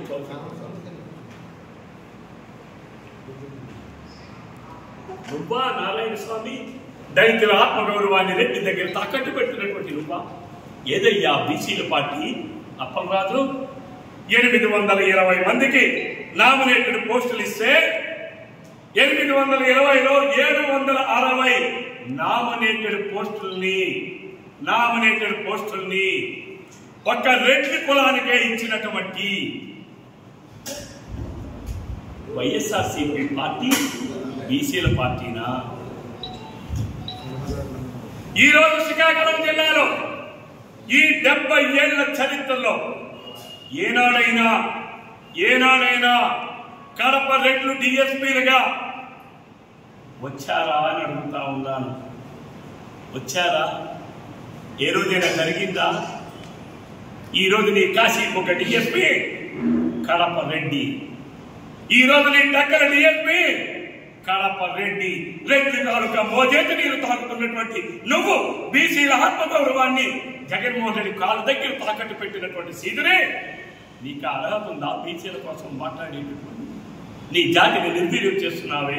నువ్వా నారాయణ స్వామి దళితుల ఆత్మగౌరవాన్ని రెడ్డి దగ్గర తాకట్టు పెట్టినటువంటి నువ్వా ఏదయ్యా బీసీల పార్టీ అప్పలరాజు ఎనిమిది వందల ఇరవై మందికి నామినేటెడ్ పోస్టులు ఇస్తే ఎనిమిది వందల ఇరవైలో ఏడు వందల అరవై నామినేటెడ్ పోస్టుల్ని నామినేటెడ్ పోస్టుల్ని ఒక్క రెడ్డి కులానికే ఇచ్చినటువంటి వైఎస్ఆర్సీపీ పార్టీ బీసీల పార్టీనా ఈ రోజు శ్రీకాకుళం జిల్లాలో ఈ డెబ్బై ఏళ్ల చరిత్రలో ఏనాడైనా ఏనాడైనా కడప రెడ్లు డిఎస్పీలుగా వచ్చారా అని అడుగుతా ఉన్నాను వచ్చారా ఏ రోజైనా జరిగిందా ఈ రోజు నీ కాశీ ఒక డిఎస్పీ కడప రెడ్డి ఈ రోజు నీ దగ్గర డిఎస్పీ కడప రెడ్డి రెడ్డి తాలూకా మోజేతి నీరు తాకుతున్నటువంటి నువ్వు బీసీల ఆత్మగౌరవాన్ని జగన్మోహన్ రెడ్డి కాలు దగ్గర తాకట్టు పెట్టినటువంటి సీదునే నీకు ఆ అర్హత ఉందా బీసీల కోసం మాట్లాడేటటువంటి నీ జాతిని నిర్వీర్యం చేస్తున్నావే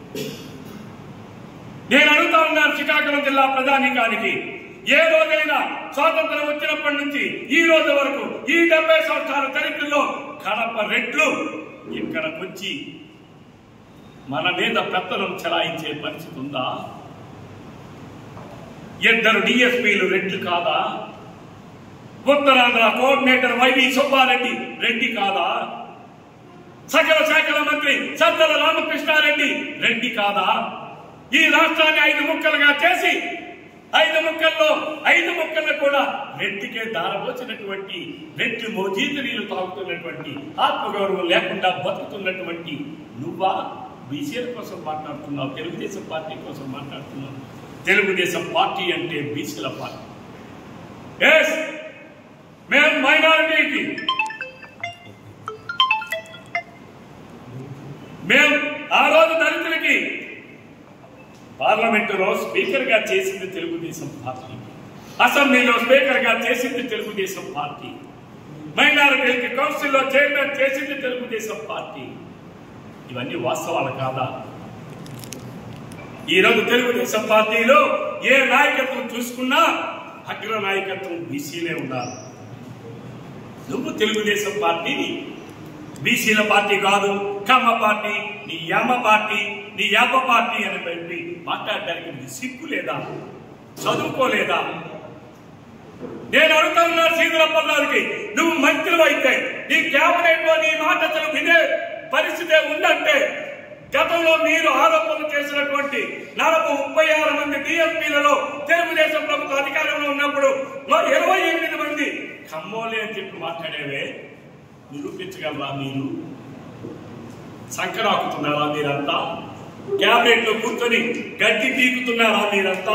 నేను అడుగుతా ఉన్నాను శ్రీకాకుళం జిల్లా ప్రధానికానికి ఏ రోజైనా స్వాతంత్రం వచ్చినప్పటి నుంచి ఈ రోజు వరకు ఈ డెబ్బై సంవత్సరాల చరిత్రలో కడప రెడ్లు ఇక్కడికి వచ్చి మన మీద పెత్తనం చెలాయించే పరిస్థితి ఉందా ఇద్దరు డిఎస్పీలు రెడ్లు కాదా ఉత్తరాంధ్ర కోఆర్డినేటర్ వైవి సుబ్బారెడ్డి రెడ్డి కాదా సకల శాఖల మంత్రి సద్దల రామకృష్ణారెడ్డి రెడ్డి కాదా ఈ రాష్ట్రాన్ని ఐదు ముక్కలుగా చేసి ఐదు ముక్కల్లో ఐదు ముక్కలను కూడా రెడ్డికే దారబోచినటువంటి రెడ్డి మోజీతు నీళ్లు తాగుతున్నటువంటి ఆత్మగౌరవం లేకుండా బతుకుతున్నటువంటి నువ్వా బీసీల కోసం మాట్లాడుతున్నావు తెలుగుదేశం పార్టీ కోసం మాట్లాడుతున్నావు తెలుగుదేశం పార్టీ అంటే బీసీల పార్టీ ఎస్ మేము మైనారిటీకి మేము ఆ రోజు దళితులకి పార్లమెంటులో స్పీకర్ గా చేసింది తెలుగుదేశం పార్టీ అసెంబ్లీలో స్పీకర్ గా చేసింది తెలుగుదేశం పార్టీ మైనారిటీలకి కౌన్సిల్లో చైర్మన్ చేసింది తెలుగుదేశం పార్టీ ఇవన్నీ వాస్తవాలు కాదా ఈ రోజు తెలుగుదేశం పార్టీలో ఏ నాయకత్వం చూసుకున్నా అగ్ర నాయకత్వం బీసీలే ఉన్నారు నువ్వు తెలుగుదేశం పార్టీని బీసీల పార్టీ కాదు కమ్మ పార్టీ నీ యామ పార్టీ నీ యాప పార్టీ అని చెప్పి మాట్లాడడానికి నీకు సిగ్గు లేదా చదువుకోలేదా నేను అడుగుతున్నా సీదులప్పగారికి నువ్వు మంత్రి అయితే నీ క్యాబినెట్ లో నీ మాట అసలు వినే పరిస్థితే ఉందంటే గతంలో మీరు ఆరోపణలు చేసినటువంటి నలభై ముప్పై ఆరు మంది డిఎస్పీలలో తెలుగుదేశం ప్రభుత్వ అధికారంలో ఉన్నప్పుడు మరి ఇరవై ఎనిమిది మంది కమ్మోలే అని చెప్పి మాట్లాడేవే నిరూపించగలరా మీరు సంకరాకుతున్నారా మీరంతా క్యాబినెట్ లో కూర్చొని గడ్డి పీకుతున్నారా మీరంతా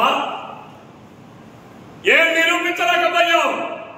ఏం నిరూపించలేకపోయావు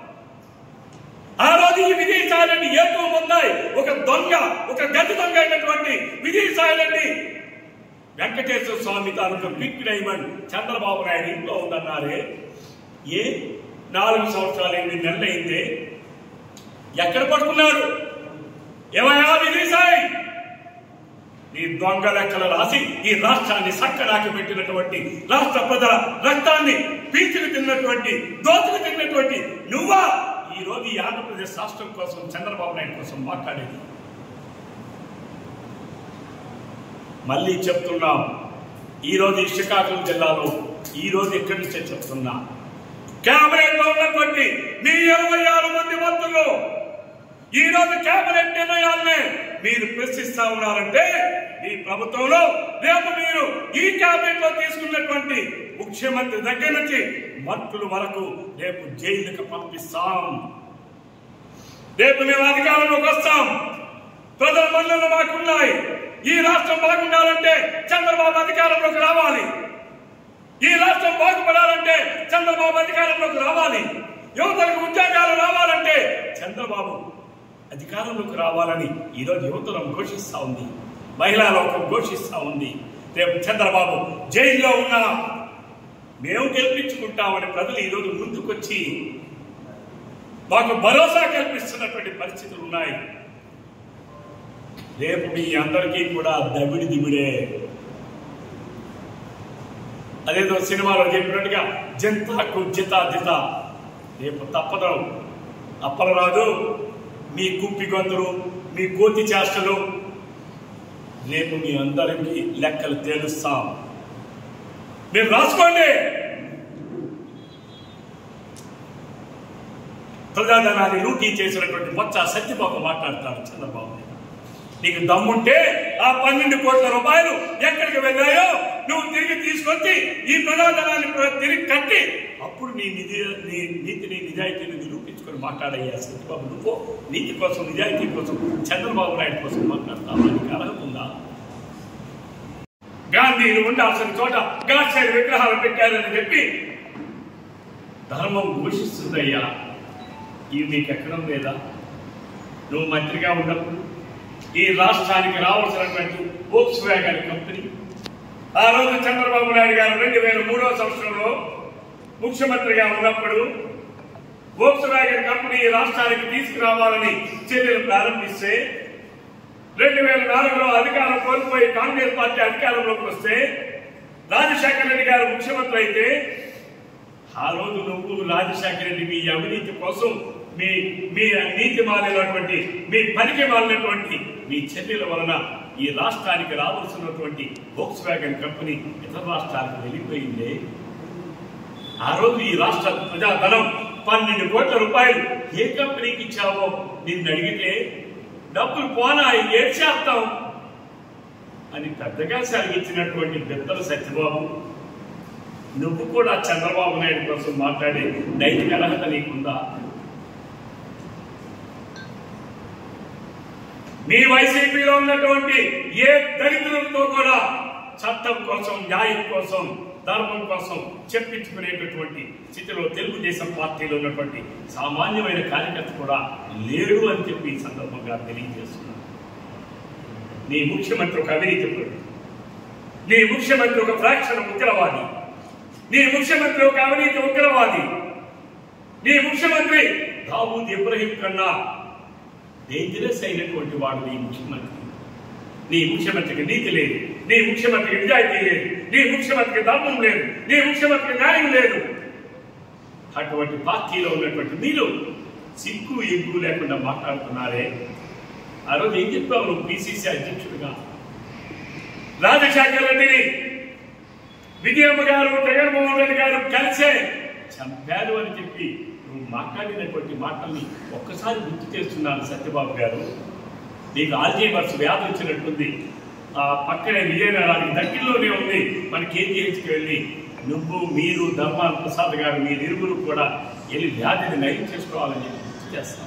ఆ రోజు ఈ విజయసాయిరెడ్డి ఏటూ ఉన్నాయి ఒక దొంగ ఒక గడ్డి దొంగ అయినటువంటి విజయసాయిరెడ్డి వెంకటేశ్వర స్వామి తాలూకా బిగ్ డైమండ్ చంద్రబాబు నాయుడు ఇంట్లో ఉందన్నారే ఏ నాలుగు సంవత్సరాలు ఎనిమిది నెలలైందే ఎక్కడ పడుకున్నాడు ఏమయ్యా విజయసాయి నీ దొంగ లెక్కలు రాసి ఈ రాష్ట్రాన్ని సక్కడాకి పెట్టినటువంటి రాష్ట్ర ప్రజల రక్తాన్ని పీచుకు తిన్నటువంటి దోచుకు తిన్నటువంటి నువ్వా ఈ రోజు ఈ ఆంధ్రప్రదేశ్ రాష్ట్రం కోసం చంద్రబాబు నాయుడు కోసం మాట్లాడేది మళ్ళీ చెప్తున్నాం ఈ రోజు ఈ శ్రీకాకుళం జిల్లాలో ఈ రోజు ఎక్కడి నుంచే చెప్తున్నా కేబినెట్ లో ఉన్నటువంటి మీ ఇరవై ఆరు మంది మంత్రులు ఈ రోజు కేబినెట్ నిర్ణయాలనే మీరు ప్రశ్నిస్తా ఉన్నారంటే మీ ప్రభుత్వంలో రేపు మీరు ఈ కేబినెట్ లో తీసుకున్నటువంటి ముఖ్యమంత్రి దగ్గర నుంచి మంత్రుల వరకు రేపు జైలుకు పంపిస్తాం రేపు మేము అధికారంలోకి వస్తాం ప్రజల మన్నలు మాకున్నాయి ఈ రాష్ట్రం బాగుండాలంటే చంద్రబాబు అధికారంలోకి రావాలి ఈ రాష్ట్రం బాగుపడాలంటే చంద్రబాబు అధికారంలోకి రావాలి యువతలకు ఉద్యోగాలు రావాలంటే చంద్రబాబు అధికారంలోకి రావాలని ఈరోజు యువతరం ఘోషిస్తా ఉంది మహిళా లోకం ఘోషిస్తా ఉంది రేపు చంద్రబాబు జైల్లో ఉన్నా మేము గెలిపించుకుంటామని ప్రజలు ఈరోజు ముందుకొచ్చి మాకు భరోసా కల్పిస్తున్నటువంటి పరిస్థితులు ఉన్నాయి రేపు మీ అందరికీ కూడా దబిడి దిబిడే అదేదో సినిమాలో చెప్పినట్టుగా జంతాకు జిత జిత రేపు తప్పదు అప్పలరాదు మీ కుప్పి గొంతులు మీ కోతి చేష్టలు రేపు మీ అందరికీ లెక్కలు తేలుస్తాం మీరు రాసుకోండి ప్రజాధనాన్ని లూటీ చేసినటువంటి బొత్స సత్యబాబు మాట్లాడతాడు చంద్రబాబు నాయుడు. నీకు దమ్ముంటే ఆ పన్నెండు కోట్ల రూపాయలు ఎక్కడికి వెళ్ళాయో నువ్వు తిరిగి తీసుకొచ్చి ఈ ప్రజాధనాన్ని ప్ర- తిరిగి కట్టి అప్పుడు నీ నిధి నీ నీతిని నిజాయితీని నిరూపించుకొని మాట్లాడయ్యా సత్యబాబు నువ్వు నీతి కోసం నిజాయితీ కోసం చంద్రబాబు నాయుడు కోసం మాట్లాడతావా నీకు అర్హత ఉందా గాంధీలు ఉండాల్సిన చోట గాడ్సైడ్ విగ్రహాలు పెట్టారని చెప్పి ధర్మం ఘోషిస్తుందయ్యా ఇవి మీకు ఎక్కడం లేదా నువ్వు మంత్రిగా ఉన్నప్పుడు ఈ రాష్ట్రానికి రావాల్సినటువంటి వోక్స్ వ్యాగన్ కంపెనీ ఆ రోజు చంద్రబాబు నాయుడు గారు రెండు వేల మూడో సంవత్సరంలో ముఖ్యమంత్రిగా ఉన్నప్పుడు వోక్స్ వ్యాగన్ కంపెనీ ఈ రాష్ట్రానికి తీసుకురావాలని చర్యలు ప్రారంభిస్తే రెండు వేల నాలుగులో అధికారం కోల్పోయి కాంగ్రెస్ పార్టీ అధికారంలోకి వస్తే రాజశేఖర రెడ్డి గారు ముఖ్యమంత్రి అయితే ఆ రోజు నువ్వు రాజశేఖర రెడ్డి మీ అవినీతి కోసం మీ మీ నీతి మాలినటువంటి మీ పనికి మాలినటువంటి మీ చర్యల వలన ఈ రాష్ట్రానికి రావాల్సినటువంటి వోక్స్ వ్యాగన్ కంపెనీ ఇతర రాష్ట్రాలకు వెళ్ళిపోయింది ఆ రోజు ఈ రాష్ట్ర ప్రజాధనం పన్నెండు కోట్ల రూపాయలు ఏ కంపెనీకి ఇచ్చావో నిన్ను అడిగితే డబ్బులు పోనా ఏం చేస్తాం అని పెద్దగా సరిగించినటువంటి బెత్తల సత్యబాబు నువ్వు కూడా చంద్రబాబు నాయుడు కోసం మాట్లాడే నైతిక అర్హత నీకుందా మీ వైసీపీలో ఉన్నటువంటి ఏ దళితులతో కూడా చట్టం కోసం న్యాయం కోసం ధర్మం కోసం చెప్పించుకునేటటువంటి స్థితిలో తెలుగుదేశం పార్టీలో ఉన్నటువంటి సామాన్యమైన కార్యకర్త కూడా లేడు అని చెప్పి ఈ సందర్భంగా తెలియజేస్తున్నాను నీ ముఖ్యమంత్రి ఒక అవినీతిపరుడు నీ ముఖ్యమంత్రి ఒక ఫ్రాక్షన్ ఉగ్రవాది నీ ముఖ్యమంత్రి ఒక అవినీతి ఉగ్రవాది నీ ముఖ్యమంత్రి దావూద్ ఇబ్రహీం కన్నా డేంజరస్ అయినటువంటి వాడు నీ ముఖ్యమంత్రి నీ ముఖ్యమంత్రికి నీతి లేదు నీ ముఖ్యమంత్రికి నిజాయితీ లేదు నీ ముఖ్యమంత్రికి ధర్మం లేదు నీ ముఖ్యమంత్రికి న్యాయం లేదు అటువంటి పార్టీలో ఉన్నటువంటి మీరు సిగ్గు ఎగ్గు లేకుండా మాట్లాడుతున్నారే ఆ రోజు ఏం చెప్పావు నువ్వు పిసిసి అధ్యక్షుడిగా రాజశేఖర రెడ్డిని విజయమ్మ గారు జగన్మోహన్ రెడ్డి గారు కలిసే చంపారు అని చెప్పి నువ్వు మాట్లాడినటువంటి మాటల్ని ఒక్కసారి గుర్తు చేస్తున్నాను సత్యబాబు గారు నీకు ఆల్జీమర్స్ వ్యాధి వచ్చినట్టుంది ఆ పక్కనే విజయనగరానికి దగ్గరలోనే ఉంది మన కేజీహెచ్కి వెళ్ళి నువ్వు మీరు ధర్మాన్ ప్రసాద్ గారు మీరు ఇరువురు కూడా వెళ్ళి వ్యాధిని నయం చేసుకోవాలని చెప్పి గుర్తు చేస్తాను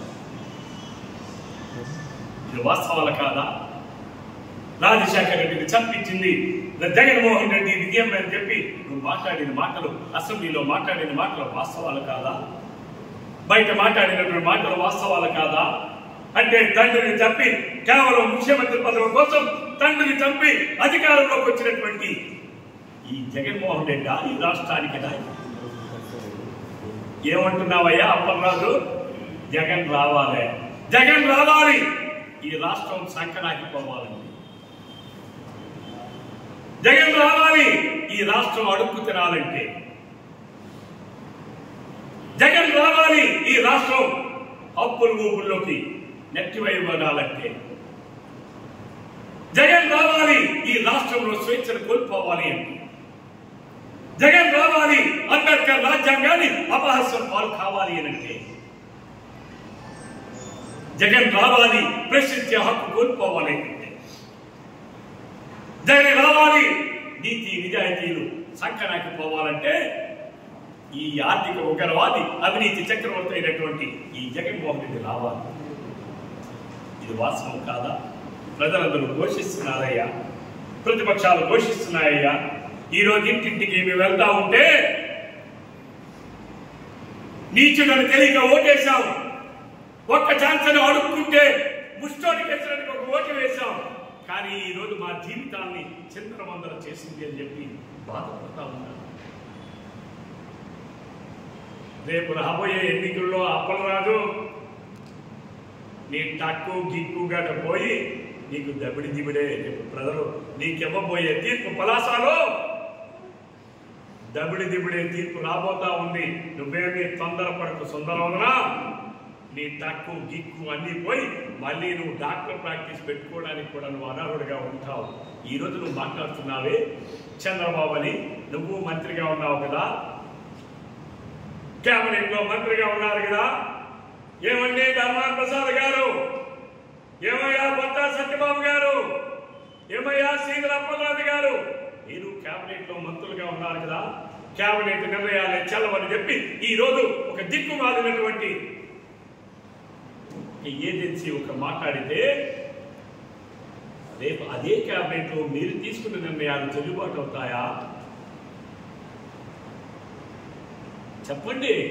ఇది వాస్తవాలు కాదా రాజశేఖర రెడ్డిని చంపించింది జగన్మోహన్ రెడ్డి విజయం అని చెప్పి నువ్వు మాట్లాడిన మాటలు అసెంబ్లీలో మాట్లాడిన మాటలు వాస్తవాలు కాదా బయట మాట్లాడినటువంటి మాటలు వాస్తవాలు కాదా అంటే తండ్రిని చంపి కేవలం ముఖ్యమంత్రి పదవి కోసం తండ్రిని చంపి అధికారంలోకి వచ్చినటువంటి ఈ జగన్మోహన్ రెడ్డి ఈ రాష్ట్రానికి నాయకుడు. ఏమంటున్నావయ్యా అప్పలరాజు జగన్ రావాలి జగన్ రావాలి ఈ రాష్ట్రం సంకనాకి పోవాలండి జగన్ రావాలి ఈ రాష్ట్రం అడుక్కు తినాలంటే జగన్ రావాలి ఈ రాష్ట్రం అప్పుల ఊపుల్లోకి నెట్టివైబడాలంటే జగన్ రావాలి ఈ రాష్ట్రంలో స్వేచ్ఛను కోల్పోవాలి అంటే జగన్ రావాలి అంబేద్కర్ రాజ్యాంగాన్ని అపహాస్యం పాలు కావాలి అనంటే జగన్ రావాలి ప్రశ్నించే హక్కు కోల్పోవాలి అంటే జగన్ రావాలి నీతి నిజాయితీలు సంకనాకి పోవాలంటే ఈ ఆర్థిక ఉగ్రవాది అవినీతి చక్రవర్తి అయినటువంటి ఈ జగన్మోహన్ రెడ్డి రావాలి ఇది వాస్తవం కాదా ప్రజలందరూ ఘోషిస్తున్నారయ్యా ప్రతిపక్షాలు ఘోషిస్తున్నాయ్యా ఈ రోజు ఇంటింటికి మేము వెళ్తా ఉంటే నీచుడని తెలియక ఓటేశాం ఒక్క ఛాన్స్ అని అడుక్కుంటే ముష్టోడికి వేసినట్టు ఒక ఓటు వేశాం కానీ ఈ రోజు మా జీవితాన్ని చింతనమందరం చేసింది అని చెప్పి బాధపడతా ఉన్నాను రేపు రాబోయే ఎన్నికల్లో అప్పలరాజు నీ టక్కు గిక్కుగా పోయి నీకు దబిడి దిబిడే రేపు ప్రజలు నీకివ్వబోయే తీర్పు పలాసాలో దబిడి దిబిడే తీర్పు రాబోతా ఉంది నువ్వేమీ తొందరపడకు సుందరవదనా నీ టక్కు గిక్కు అన్నీ పోయి మళ్ళీ నువ్వు డాక్టర్ ప్రాక్టీస్ పెట్టుకోవడానికి కూడా నువ్వు అనర్హుడిగా ఉంటావు ఈ రోజు నువ్వు మాట్లాడుతున్నావే చంద్రబాబు అని నువ్వు మంత్రిగా ఉన్నావు కదా కేబినెట్ లో మంత్రిగా ఉన్నారు కదా ఏమండి ధర్మాన్ ప్రసాద్ గారు ఏమయ్యా బొత్త సత్యబాబు గారు ఏమయ్యా సీగల అప్పలరాజు గారు మీరు కేబినెట్ లో మంత్రులుగా ఉన్నారు కదా కేబినెట్ నిర్ణయాలే చెల్లవని చెప్పి ఈ రోజు ఒక దిక్కు మారినటువంటి ఈ ఏజెన్సీ ఒక మాట్లాడితే రేపు అదే కేబినెట్ లో మీరు తీసుకున్న నిర్ణయాలు చెల్లుబాటు అవుతాయా చెప్పండి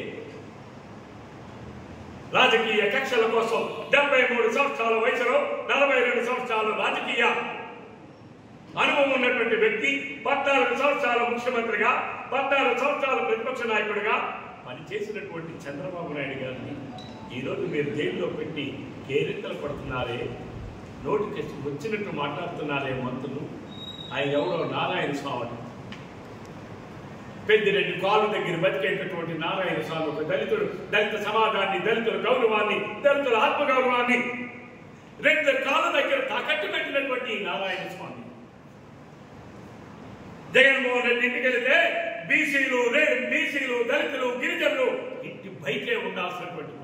రాజకీయ కక్షల కోసం డెబ్బై మూడు సంవత్సరాల వయసులో నలభై రెండు సంవత్సరాల రాజకీయ అనుభవం ఉన్నటువంటి వ్యక్తి పద్నాలుగు సంవత్సరాల ముఖ్యమంత్రిగా పద్నాలుగు సంవత్సరాల ప్రతిపక్ష నాయకుడిగా పనిచేసినటువంటి చంద్రబాబు నాయుడు గారిని ఈరోజు మీరు జైల్లో పెట్టి కేరింతలు పడుతున్నారే నోటికి వచ్చినట్టు మాట్లాడుతున్నారే మంత్రులు ఆయన ఎవరో నారాయణ స్వామి పెద్దిరెడ్డి కాలు దగ్గర బతికేటటువంటి నారాయణ స్వామి ఒక దళితుడు దళిత సమాజాన్ని దళితుల గౌరవాన్ని దళితుల ఆత్మగౌరవాన్ని రెండు కాళ్ళ దగ్గర తాకట్టు పెట్టినటువంటి ఈ నారాయణ స్వామి జగన్మోహన్ రెడ్డి ఇంటికి వెళితే బీసీలు బీసీలు దళితులు గిరిజనులు ఇంటి బయటే ఉండాల్సినటువంటి